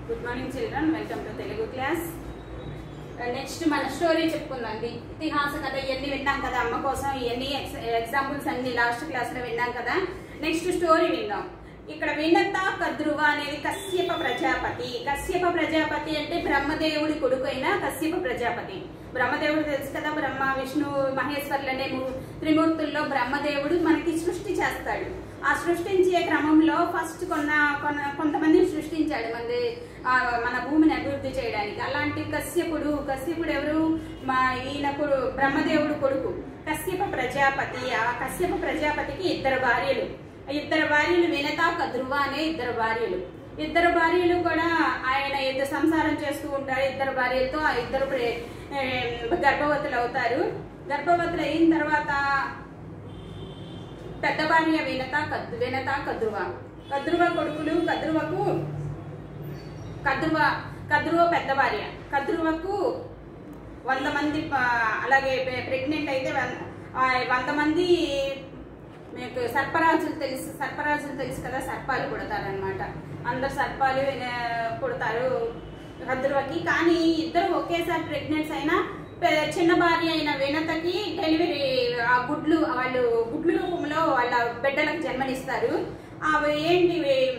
good morning children welcome to Telugu class next మన story చెప్పుకుందాండి ఇతిహాస కథ ఇవన్నీ విన్నాం కదా అమ్మ కోసం ఇవన్నీ ఎగ్జాంపుల్స్ అన్ని లాస్ట్ క్లాస్లో విన్నాం కదా నెక్స్ట్ స్టోరీ విందాం ఇక్కడ వినత కద్రువ అనేది కశ్యప ప్రజాపతి కశ్యప ప్రజాపతి అంటే బ్రహ్మదేవుడి కొడుకు అయిన కశ్యప ప్రజాపతి బ్రహ్మదేవుడు తెలుసు కదా బ్రహ్మ విష్ణు మహేశ్వర్లు అనే ము- త్రిమూర్తుల్లో బ్రహ్మదేవుడు మనకి సృష్టి చేస్తాడు ఆ సృష్టించే క్రమంలో ఫస్ట్ కొన్న కొన్న కొంతమందిని సృష్టించాడు మన మన భూమిని అభివృద్ధి చేయడానికి అలాంటి కశ్యపుడు కశ్యపుడు ఎవరు మా ఈయన కొడు బ్రహ్మదేవుడు కొడుకు కశ్యప ప్రజాపతి ఆ కశ్యప ప్రజాపతికి ఇద్దరు భార్యలు ఆ ఇద్దరు భార్యలు వినత కద్రువ అనే ఇద్దరు భార్యలు ఇద్దరు భార్యలు కూడా ఆయన ఇద్దరు సంసారం చేస్తూ ఉంటారు ఇద్దరు భార్యలతో ఆ ఇద్దరు ప్రే- ఏ, గర్భవతులు అవుతారు గర్భవతులు అయిన తర్వాత పెద్ద భార్య వినత కద్దు వినత కద్రువ కద్రువ కొడుకులు కద్రువకు కద్రువ కద్రువ పెద్ద భార్య కద్రువకు వంద మంది ప- అలాగే ప్రెగ్నెంట్ అయితే వన్- ఆ వంద మంది మీకు సర్పరాజులు తెలుసు సర్పరాజులు తెలుసు కదా సర్పాలు పుడతారనమాట అందరు సర్పాలు ఆ, పుడతారు కద్రువకి కానీ ఇద్దరు ఒకేసారి ప్రెగ్నెంట్స్ అయినా పె- చిన్న భార్య అయిన వినతకి డెలివరీ ఆ గుడ్లు వాళ్ళు గుడ్లు రూపంలో వాళ్ళ బిడ్డలకు జన్మనిస్తారు అవి ఏంటి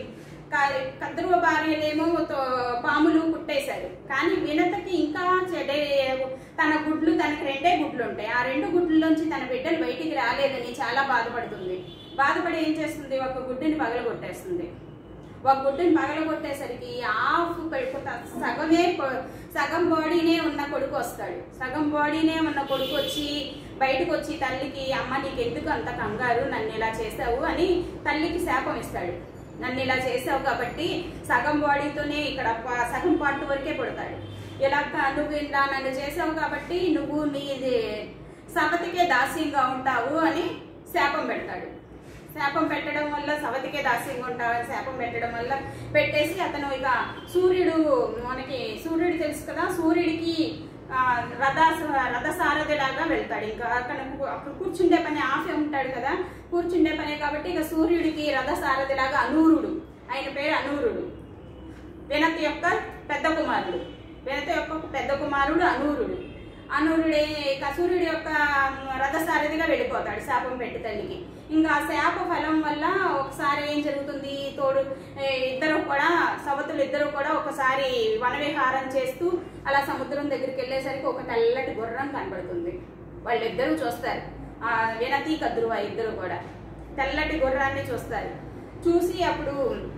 క- కద్రువ భార్యలేమో తో- పాములు పుట్టేశారు కానీ వినతకి ఇంకా చెడే తన గుడ్లు తనకి రెండే గుడ్లు ఉంటాయి ఆ రెండు గుడ్లలోంచి తన బిడ్డలు బయటికి రాలేదని చాలా బాధపడుతుంది బాధపడి ఏం చేస్తుంది ఒక గుడ్డుని పగలగొట్టేస్తుంది ఒక గుడ్డుని పగలగొట్టేసరికి హాఫ్ పెట్టుకుంటా సగమే కొ- సగం బాడీనే ఉన్న కొడుకు వస్తాడు సగం బాడీనే ఉన్న కొడుకు వచ్చి బయటకు వచ్చి తల్లికి అమ్మ నీకు ఎందుకు అంత కంగారు నన్ను ఇలా చేసావు అని తల్లికి శాపం ఇస్తాడు నన్ను ఇలా చేసావు కాబట్టి సగం బాడీతోనే ఇక్కడ ప- సగం పార్ట్ వరకే పుడతాడు ఇలా క- నువ్వు ఇలా నన్ను చేసావు కాబట్టి నువ్వు నీది సపతికే దాస్యంగా ఉంటావు అని శాపం పెడతాడు శాపం పెట్టడం వల్ల సవతికే దాస్యంగా ఉంటావని శాపం పెట్టడం వల్ల పెట్టేసి అతను ఇక సూర్యుడు మనకి సూర్యుడు తెలుసు కదా సూర్యుడికి ఆ, రథ రథసారథిలాగా వెళ్తాడు ఇంకా అక్కడ కు- అక్కడ కూర్చుండే పని ఆఫే ఉంటాడు కదా కూర్చుండే పనే కాబట్టి ఇక సూర్యుడికి రథసారథిలాగా అనూరుడు ఆయన పేరు అనూరుడు వినతి యొక్క పెద్ద కుమారుడు వినతి యొక్క పెద్ద కుమారుడు అనూరుడు అనూరుడే ఇక సూర్యుడి యొక్క రథసారథిగా వెళ్ళిపోతాడు శాపం పెట్టి తల్లికి ఇంకా ఆ శాప ఫలం వల్ల ఒకసారి ఏం జరుగుతుంది తోడు ఏ, ఇద్దరు కూడా సవతులు ఇద్దరు కూడా ఒకసారి వనవిహారం చేస్తూ అలా సముద్రం దగ్గరికి వెళ్ళేసరికి ఒక తెల్లటి గుర్రం కనబడుతుంది వాళ్ళిద్దరూ చూస్తారు ఆ వినతి కద్రువ ఇద్దరు కూడా తెల్లటి గుర్రాన్ని చూస్తారు చూసి అప్పుడు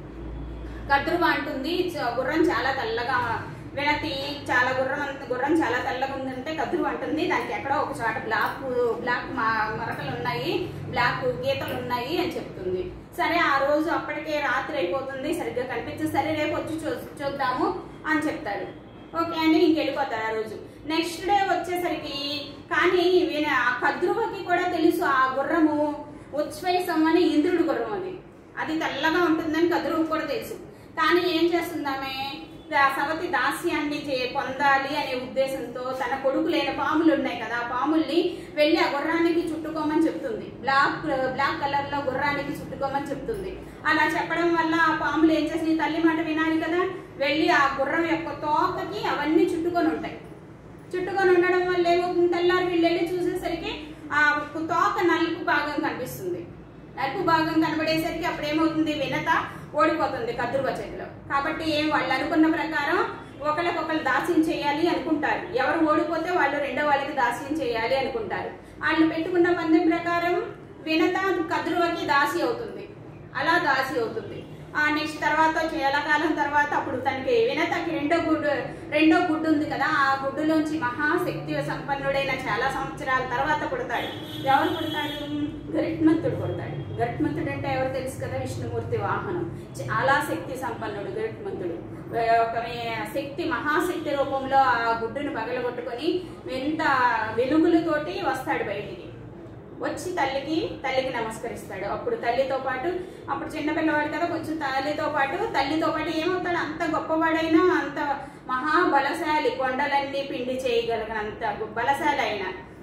కద్రువ అంటుంది "చ- గుర్రం చాలా తెల్లగా వినతి చాలా గుర్రం అంత గుర్రం చాలా తెల్లగా ఉందంటే కద్రువ అంటుంది దానికి ఎక్కడో ఒక చోట బ్లాక్ బ్లాక్ మా- మరకలు ఉన్నాయి బ్లాక్ గీతలు ఉన్నాయి అని చెప్తుంది సరే ఆ రోజు అప్పటికే రాత్రి అయిపోతుంది సరిగ్గా కనిపించదు సరే రేపు వచ్చి చూ చూద్దాము అని చెప్తారు ఓకే అండి ఇంకెళ్ళిపోతారు ఆ రోజు నెక్స్ట్ డే వచ్చేసరికి కానీ వీణ ఆ కద్రువకి కూడా తెలుసు ఆ గుర్రము ఉచ్ఛ్వైసం అని ఇంద్రుడి గుర్రం అది అది తెల్లగా ఉంటుందని కద్రువుకు కూడా తెలుసు కానీ ఏం చేస్తుందామె దా- సవతి దాస్యాన్ని చే- పొందాలి అనే ఉద్దేశంతో తన కొడుకు లేని పాములు ఉన్నాయి కదా ఆ పాముల్ని వెళ్ళి ఆ గుర్రానికి చుట్టుకోమని చెప్తుంది బ్లాక్ బ్లాక్ కలర్ లో గుర్రానికి చుట్టుకోమని చెప్తుంది అలా చెప్పడం వల్ల ఆ పాములు ఏం చేసి తల్లి మాట వినాలి కదా వెళ్ళి ఆ గుర్రం యొక్క తోకకి అవన్నీ చుట్టుకొని ఉంటాయి చుట్టుకొని ఉండడం వల్ల ఏమవుతుంది తెల్లారి వీళ్ళు వెళ్ళి చూసేసరికి ఆ తోక నలుపు భాగం కనిపిస్తుంది నలుపు భాగం కనబడేసరికి అప్పుడు ఏమవుతుంది వినత ఓడిపోతుంది కద్రువ చేతిలో కాబట్టి ఏం వాళ్ళు అనుకున్న ప్రకారం ఒకరికొకరు దాస్యం చేయాలి అనుకుంటారు ఎవరు ఓడిపోతే వాళ్ళు రెండో వాళ్ళకి దాస్యం చేయాలి అనుకుంటారు వాళ్ళు పెట్టుకున్న పందెం ప్రకారం వినత కద్రువకి దాసి అవుతుంది అలా దాసి అవుతుంది ఆ నెక్స్ట్ తర్వాత చాలా కాలం తర్వాత అప్పుడు తనకి వినతకి రెండో గుడ్డు రెండో గుడ్డు ఉంది కదా ఆ గుడ్డులోంచి మహాశక్తి సంపన్నుడైన చాలా సంవత్సరాల తర్వాత పుడతాడు ఎవరు పుడతాడు గరిట్మంతుడు పుడతాడు గరిట్మంతుడు అంటే ఎవరు తెలుసు కదా విష్ణుమూర్తి వాహనం చాలా శక్తి సంపన్నుడు గరిట్మంతుడు ఒక శక్తి మహాశక్తి రూపంలో ఆ గుడ్డును పగలగొట్టుకొని ఎంత వెలుగులతోటి వస్తాడు బయటికి వచ్చి తల్లికి తల్లికి నమస్కరిస్తాడు అప్పుడు తల్లితో పాటు అప్పుడు చిన్న పిల్లవాడు కదా కొంచెం తల్లితో పాటు తల్లితో పాటు ఏమవుతాడు అంత గొప్పవాడైనా అంత మహాబలశాలి కొండలన్నీ పిండి చేయగలిగినంత బలశాలి అయిన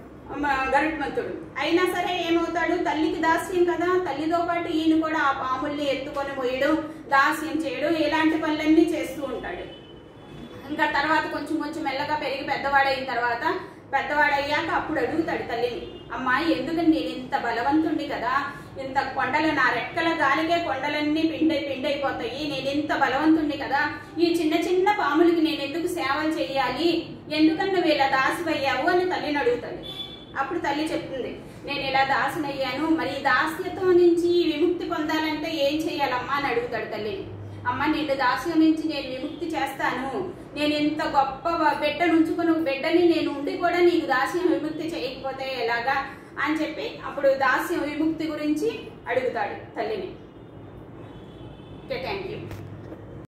గరుడ్మంతుడు అయినా సరే ఏమవుతాడు తల్లికి దాస్యం కదా తల్లితో పాటు ఈయన కూడా ఆ పాముల్ని ఎత్తుకొని పోయడం దాస్యం చేయడం ఇలాంటి పనులన్నీ చేస్తూ ఉంటాడు ఇంకా తర్వాత కొంచెం కొంచెం మెల్లగా పెరిగి పెద్దవాడైన తర్వాత పెద్దవాడయ్యాక అప్పుడు అడుగుతాడు తల్లిని అమ్మాయి ఎందుకని నేను ఇంత బలవంతుణ్ణి కదా ఇంత కొండలు నా రెక్కల గాలికే కొండలన్నీ పిండై పిండైపోతాయి నేను ఇంత బలవంతుణ్ణి కదా ఈ చిన్న చిన్న పాములకి నేను ఎందుకు సేవలు చేయాలి ఎందుకన్నా వీళ్ళ దాసివయ్యావు అని తల్లిని అడుగుతాడు అప్పుడు తల్లి చెప్తుంది నేను ఇలా దాసునయ్యాను మరి ఈ దాస్యత్వం నుంచి విముక్తి పొందాలంటే ఏం చేయాలమ్మా అని అడుగుతాడు తల్లిని అమ్మ నిన్ను దాస్యం నుంచి నేను విముక్తి చేస్తాను నేను ఇంత గొప్ప బిడ్డ నుంచుకున్న బిడ్డని నేను ఉండి కూడా నీకు దాస్యం విముక్తి చేయకపోతే ఎలాగా అని చెప్పి అప్పుడు దాస్యం విముక్తి గురించి అడుగుతాడు తల్లిని ఓకే థ్యాంక్ యూ